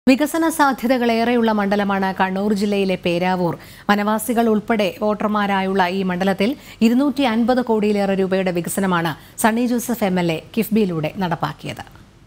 വികസന സാധ്യതകളേറെയുള്ള മണ്ഡലമാണ് കണ്ണൂർ ജില്ലയിലെ പേരാവൂർ വനവാസികൾ ഉൾപ്പെടെ വോട്ടർമാരായുള്ള ഈ മണ്ഡലത്തിൽ ഇരുന്നൂറ്റി അൻപത് കോടിയിലേറെ രൂപയുടെ വികസനമാണ് Sunny Joseph M L A കിഫ്ബിയിലൂടെ നടപ്പാക്കിയത്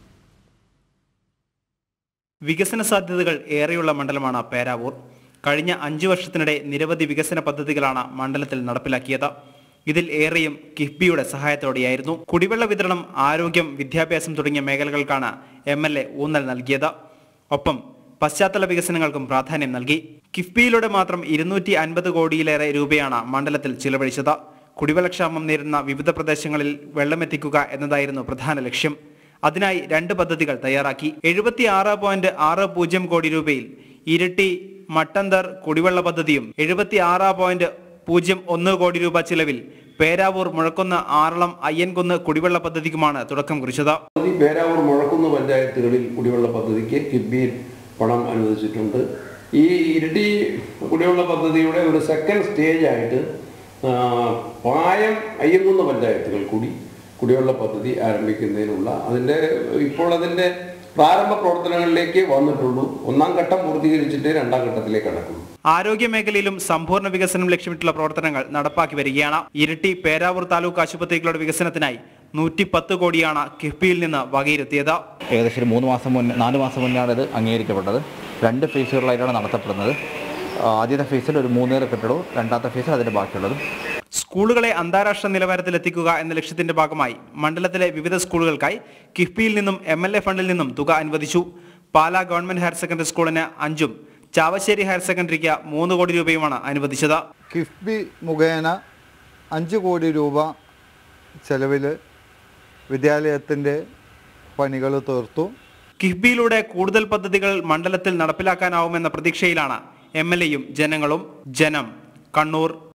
വികസന സാധ്യതകൾ ഏറെയുള്ള മണ്ഡലമാണ് പേരാവൂർ കഴിഞ്ഞ അഞ്ചു വർഷത്തിനിടെ നിരവധി വികസന പദ്ധതികളാണ് മണ്ഡലത്തിൽ നടപ്പിലാക്കിയത് ഇതിൽ ഏറെയും കിഫ്ബിയുടെ സഹായത്തോടെയായിരുന്നു കുടിവെള്ള വിതരണം ആരോഗ്യം വിദ്യാഭ്യാസം തുടങ്ങിയ മേഖലകൾക്കാണ് എം എൽ എ ഊന്നൽ നൽകിയത് ഒപ്പം പശ്ചാത്തല വികസനങ്ങൾക്കും പ്രാധാന്യം നൽകി കിഫ്ബിയിലൂടെ മാത്രം ഇരുന്നൂറ്റി അൻപത് കോടിയിലേറെ രൂപയാണ് മണ്ഡലത്തിൽ ചിലവഴിച്ചത് കുടിവെള്ളക്ഷാമം നേരിടുന്ന വിവിധ പ്രദേശങ്ങളിൽ വെള്ളമെത്തിക്കുക എന്നതായിരുന്നു പ്രധാന ലക്ഷ്യം അതിനായി രണ്ട് പദ്ധതികൾ തയ്യാറാക്കി എഴുപത്തി ആറ് പോയിന്റ് ആറ് പൂജ്യം കോടി രൂപയിൽ ഇരട്ടി മട്ടന്തർ കുടിവെള്ള പദ്ധതിയും എഴുപത്തി ആറ് പോയിന്റ് പൂജ്യം ഒന്ന് കോടി രൂപ ചിലവിൽ പേരാവൂർ മുഴക്കുന്ന് ആറളം അയ്യൻകുന്ന് കുടിവെള്ള പദ്ധതിക്കുമാണ് തുടക്കം കുറിച്ചത് ഈ പേരാവൂർ മുഴക്കുന്ന് പഞ്ചായത്തുകളിൽ കുടിവെള്ള പദ്ധതിക്ക് കിഫ്ബിയിൽ പണം അനുവദിച്ചിട്ടുണ്ട് ഈ ഇരട്ടി കുടിവെള്ള പദ്ധതിയുടെ ഒരു സെക്കൻഡ് സ്റ്റേജ് ആയിട്ട് ആ, പായം അയ്യങ്കുന്ന് പഞ്ചായത്തുകൾ കൂടി കുടിവെള്ള പദ്ധതി ആരംഭിക്കുന്നതിനുള്ള അതിൻ്റെ ഇപ്പോൾ അതിൻ്റെ പ്രാരംഭ പ്രവർത്തനങ്ങളിലേക്ക് വന്നിട്ടുള്ളൂ ഒന്നാം ഘട്ടം പൂർത്തീകരിച്ചിട്ട് രണ്ടാം ഘട്ടത്തിലേക്ക് കടക്കുന്നു ആരോഗ്യ മേഖലയിലും സമ്പൂർണ്ണ വികസനം ലക്ഷ്യമിട്ടുള്ള പ്രവർത്തനങ്ങൾ നടപ്പാക്കി വരികയാണ് ഇരട്ടി പേരാവൂർ താലൂക്ക് ആശുപത്രികളുടെ വികസനത്തിനായി നൂറ്റി പത്ത് കോടിയാണ് കിഫ്ബിയിൽ നിന്ന് വകയിരുത്തിയത് ഏകദേശം ഒരു മൂന്ന് മാസം മുന്നേ നാല് മാസം മുന്നെയാണ് ഇത് അംഗീകരിക്കപ്പെട്ടത് രണ്ട് ഫേസുകളിലായിട്ടാണ് നടത്തപ്പെടുന്നത് ആ, ആദ്യത്തെ ഫേസിൽ ഒരു മൂന്നേറ് കെട്ടിടവും രണ്ടാമത്തെ ഫേസിൽ അതിൻ്റെ ബാക്കിയുള്ളതും സ്കൂളുകളെ അന്താരാഷ്ട്ര നിലവാരത്തിൽ എത്തിക്കുക എന്ന ലക്ഷ്യത്തിന്റെ ഭാഗമായി മണ്ഡലത്തിലെ വിവിധ സ്കൂളുകൾക്കായി കിഫ്ബിയിൽ നിന്നും എം എൽ എ ഫണ്ടിൽ നിന്നും തുക അനുവദിച്ചു പാലാ ഗവൺമെന്റ് ഹയർ സെക്കൻഡറി സ്കൂളിന് അഞ്ചും ചാവശ്ശേരി ഹയർ സെക്കൻഡറിക്ക് മൂന്ന് കോടി രൂപയുമാണ് അനുവദിച്ചത് കിഫ്ബി മുഖേന അഞ്ച് കോടി രൂപ ചെലവിൽ വിദ്യാലയത്തിൻ്റെ പണികൾ തീർത്തു കിഫ്ബിയിലൂടെ കൂടുതൽ പദ്ധതികൾ മണ്ഡലത്തിൽ നടപ്പിലാക്കാനാവുമെന്ന പ്രതീക്ഷയിലാണ് എം എൽ എയും ജനങ്ങളും ജനം കണ്ണൂർ